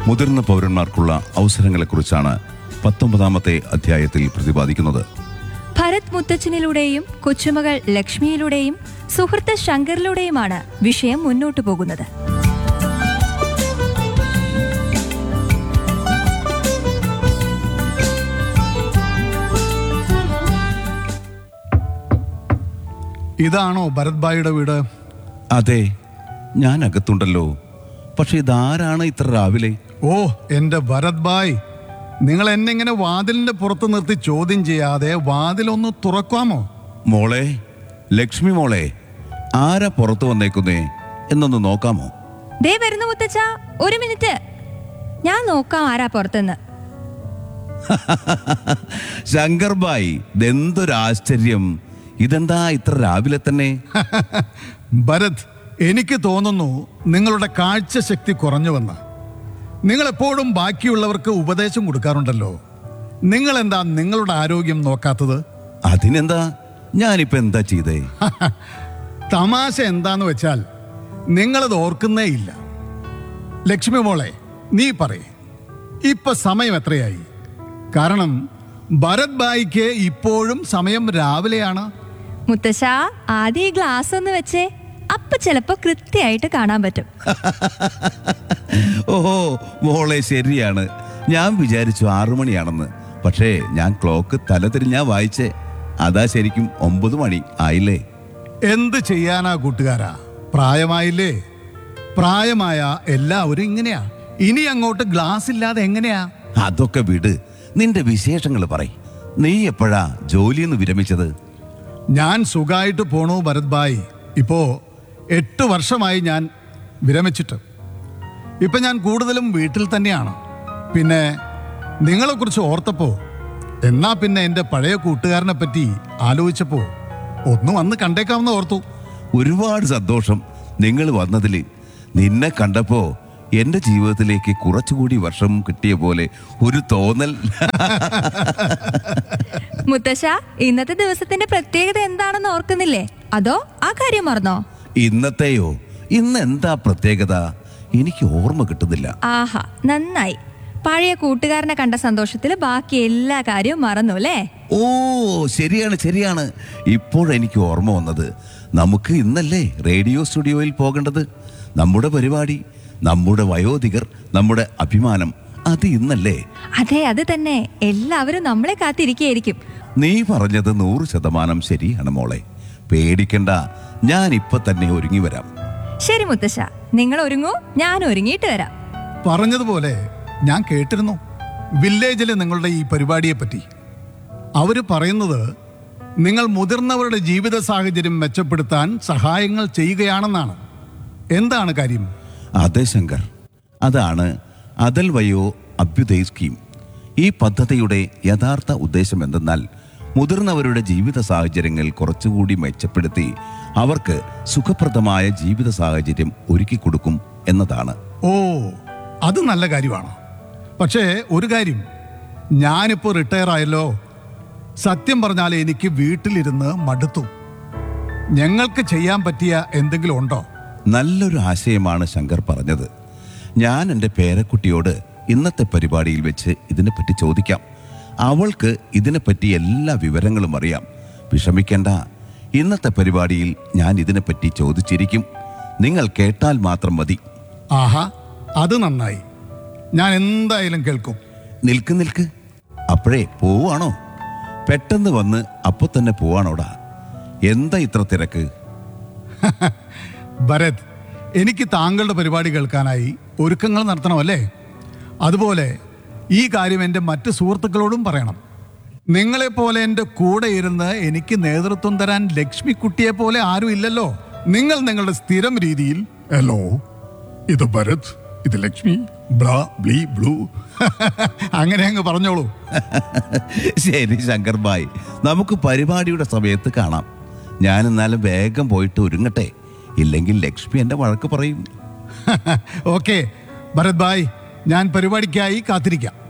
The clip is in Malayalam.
മുതിർന്ന പൗരന്മാർക്കുള്ള അവസരങ്ങളെക്കുറിച്ചാണ് പത്തൊമ്പതാമത്തെ അധ്യായത്തിൽ പ്രതിപാദിക്കുന്നത് ഭരത് മുത്തച്ഛനിലൂടെയും കൊച്ചുമകൾ ലക്ഷ്മിയിലൂടെയും സുഹൃത്ത് ശങ്കറിലൂടെയുമാണ് വിഷയം മുന്നോട്ടു പോകുന്നത് ഇതാണോ ഭരത് ഭായിയുടെ വീട് അതെ ഞാൻ അകത്തുണ്ടല്ലോ പക്ഷെ ഇതാരാണ് ഇത്ര രാവിലെ ഓ എന്റെ ഭരത് ഭായ് നിങ്ങൾ എന്നെ ഇങ്ങനെ വാതിലിന്റെ പുറത്ത് നിർത്തി ചോദ്യം ചെയ്യാതെ വാതിലൊന്ന് തുറക്കാമോ മോളെ ലക്ഷ്മി മോളെ ആരാ പുറത്തു വന്നേക്കുന്നേ എന്നൊന്ന് നോക്കാമോ ദേ വരുന്നു മുത്തച്ഛ ഒരു മിനിറ്റ് ഞാൻ നോക്കാം ആരാ പുറത്തുനിന്ന് ശങ്കർ ബായി ഇതെന്തൊരു ആശ്ചര്യം ഇതെന്താ ഇത്ര രാവിലെ തന്നെ ഭരത് എനിക്ക് തോന്നുന്നു നിങ്ങളുടെ കാഴ്ചശക്തി കുറഞ്ഞുവെന്ന് നിങ്ങൾ എപ്പോഴും ബാക്കിയുള്ളവർക്ക് ഉപദേശം കൊടുക്കാറുണ്ടല്ലോ നിങ്ങൾ എന്താ നിങ്ങളുടെ ആരോഗ്യം നോക്കാത്തത് അതിനെന്താ ഞാനിപ്പോ എന്താ ചെയ്തേ തമാശ എന്താന്ന് വെച്ചാൽ നിങ്ങളത് ഓർക്കുന്നേ ഇല്ല ലക്ഷ്മി മോളെ നീ പറയേ ഇപ്പൊ സമയം എത്രയായി കാരണം ഭരത് ബായിക്ക് ഇപ്പോഴും സമയം രാവിലെയാണ് മുത്തശ്ശ ആദ്യം ഈ ഗ്ലാസ് ഒന്ന് വെച്ചേ അപ്പൊ ചിലപ്പോ കൃത്യമായിട്ട് കാണാൻ പറ്റും ഓഹോ മോളെ ശരിയാണ് ഞാൻ വിചാരിച്ചു ആറു മണിയാണെന്ന് പക്ഷേ ഞാൻ ക്ലോക്ക് തലതിരിഞ്ഞാ വായിച്ചേ അതാ ശരിക്കും ഒമ്പത് മണി ആയില്ലേ എന്ത് ചെയ്യാനാ കൂട്ടുകാരാ പ്രായമായില്ലേ പ്രായമായ എല്ലാവരും ഇങ്ങനെയാ ഇനി അങ്ങോട്ട് ഗ്ലാസ് ഇല്ലാതെ എങ്ങനെയാ അതൊക്കെ വിട് നിന്റെ വിശേഷങ്ങൾ പറ നീ എപ്പോഴാ ജോലിന്ന് വിരമിച്ചത് ഞാൻ സുഖമായിട്ട് പോണു ഭരത് ഭായ് ഇപ്പോ എട്ട് വർഷമായി ഞാൻ വിരമിച്ചിട്ട് ഇപ്പൊ ഞാൻ കൂടുതലും വീട്ടിൽ തന്നെയാണ് പിന്നെ നിങ്ങളെക്കുറിച്ച് ഓർത്തപ്പോ എന്നാ പിന്നെ എൻ്റെ പഴയ കൂട്ടുകാരനെ പറ്റി ആലോചിച്ചപ്പോ ഒന്ന് വന്ന് കണ്ടേക്കാമെന്ന് ഓർത്തു ഒരുപാട് സന്തോഷം നിങ്ങൾ വന്നതിൽ നിന്നെ കണ്ടപ്പോ എന്റെ ജീവിതത്തിലേക്ക് കുറച്ചുകൂടി വർഷം കിട്ടിയ പോലെ ഒരു തോന്നൽ മുത്തശ്ശ ഇന്നത്തെ ദിവസത്തിന്റെ പ്രത്യേകത എന്താണെന്ന് ഓർക്കുന്നില്ലേ അതോ ആ കാര്യം മറന്നോ ഇന്നത്തെയോ ഇന്ന് എന്താ പ്രത്യേകത എനിക്ക് ഓർമ്മ കിട്ടുന്നില്ല ആഹാ നന്നായി പഴയ കൂട്ടുകാരനെ കണ്ട സന്തോഷത്തിൽ ബാക്കി എല്ലാ കാര്യവും മറന്നു അല്ലേ ഓ ശരിയാണ് ശരിയാണ് ഇപ്പോഴെനിക്ക് ഓർമ്മ വന്നത് നമുക്ക് ഇന്നല്ലേ റേഡിയോ സ്റ്റുഡിയോയിൽ പോകേണ്ടത് നമ്മുടെ പരിപാടി നമ്മുടെ വയോധികർ നമ്മുടെ അഭിമാനം അത് ഇന്നല്ലേ അതെ അത് തന്നെ എല്ലാവരും നമ്മളെ കാത്തിരിക്കുകയായിരിക്കും നീ പറഞ്ഞത് നൂറ് ശതമാനം ശരിയാണ് മോളെ പേടിക്കണ്ട ഞാൻ ഇപ്പൊ തന്നെ ഒരുങ്ങി വരാം ശരി മുത്തശ്ശ നിങ്ങൾ ഒരുങ്ങൂ ഞാൻ ഒരുങ്ങിയിട്ട് വരാം പറഞ്ഞതുപോലെ ഞാൻ കേട്ടിരുന്നു വില്ലേജിലെ നിങ്ങളുടെ ഈ പരിപാടിയെ പറ്റി അവർ പറയുന്നത് നിങ്ങൾ മുതിർന്നവരുടെ ജീവിത സാഹചര്യം മെച്ചപ്പെടുത്താൻ സഹായങ്ങൾ ചെയ്യുകയാണെന്നാണ് എന്താണ് കാര്യം അതെ ശങ്കർ അതാണ് അതൽ വയോ അഭ്യുദയ സ്കീം ഈ പദ്ധതിയുടെ യഥാർത്ഥ ഉദ്ദേശം എന്തെന്നാൽ മുതിർന്നവരുടെ ജീവിത സാഹചര്യങ്ങൾ കുറച്ചുകൂടി മെച്ചപ്പെടുത്തി അവർക്ക് സുഖപ്രദമായ ജീവിത സാഹചര്യം ഒരുക്കി കൊടുക്കും എന്നതാണ് ഓ അത് നല്ല കാര്യമാണ് പക്ഷേ ഒരു കാര്യം ഞാനിപ്പോൾ റിട്ടയർ ആയല്ലോ സത്യം പറഞ്ഞാൽ എനിക്ക് വീട്ടിലിരുന്ന് മടുത്തു ഞങ്ങൾക്ക് ചെയ്യാൻ പറ്റിയ എന്തെങ്കിലും ഉണ്ടോ നല്ലൊരു ആശയമാണ് ശങ്കർ പറഞ്ഞത് ഞാൻ എൻ്റെ പേരക്കുട്ടിയോട് ഇന്നത്തെ പരിപാടിയിൽ വെച്ച് ഇതിനെപ്പറ്റി ചോദിക്കാം അവൾക്ക് ഇതിനെപ്പറ്റി എല്ലാ വിവരങ്ങളും അറിയാം വിഷമിക്കേണ്ട ഇന്നത്തെ പരിപാടിയിൽ ഞാൻ ഇതിനെപ്പറ്റി ചോദിച്ചിരിക്കും നിങ്ങൾ കേട്ടാൽ മാത്രം മതി ആഹാ അത് നന്നായി ഞാൻ എന്തായാലും കേൾക്കും നിൽക്ക് നിൽക്ക് അപ്പോഴേ പോവാണോ പെട്ടെന്ന് വന്ന് അപ്പൊ തന്നെ പോവാണോടാ എന്താ ഇത്ര തിരക്ക് ഭരത് എനിക്ക് താങ്കളുടെ പരിപാടി കേൾക്കാനായി ഒരുക്കങ്ങൾ നടത്തണമല്ലേ അതുപോലെ ഈ കാര്യം എൻ്റെ മറ്റ് സുഹൃത്തുക്കളോടും പറയണം നിങ്ങളെപ്പോലെ എൻ്റെ കൂടെ ഇരുന്ന് എനിക്ക് നേതൃത്വം തരാൻ ലക്ഷ്മിക്കുട്ടിയെ പോലെ ആരും ഇല്ലല്ലോ നിങ്ങൾ നിങ്ങളുടെ സ്ഥിരം രീതിയിൽ ഹലോ ഇത് ഭരത് ഇത് ലക്ഷ്മി ബ്ലാ ബ്ലീ ബ്ലൂ അങ്ങനെ അങ്ങ് പറഞ്ഞോളൂ ശരി ശങ്കർ ബായ് നമുക്ക് പരിപാടിയുടെ സമയത്ത് കാണാം ഞാൻ എന്നാലും വേഗം പോയിട്ട് ഒരുങ്ങട്ടെ ഇല്ലെങ്കിൽ ലക്ഷ്മി എന്റെ വഴക്ക് പറയും ഓക്കെ ഭരത് ഭായ് ഞാൻ പരിപാടിക്കായി കാത്തിരിക്കാം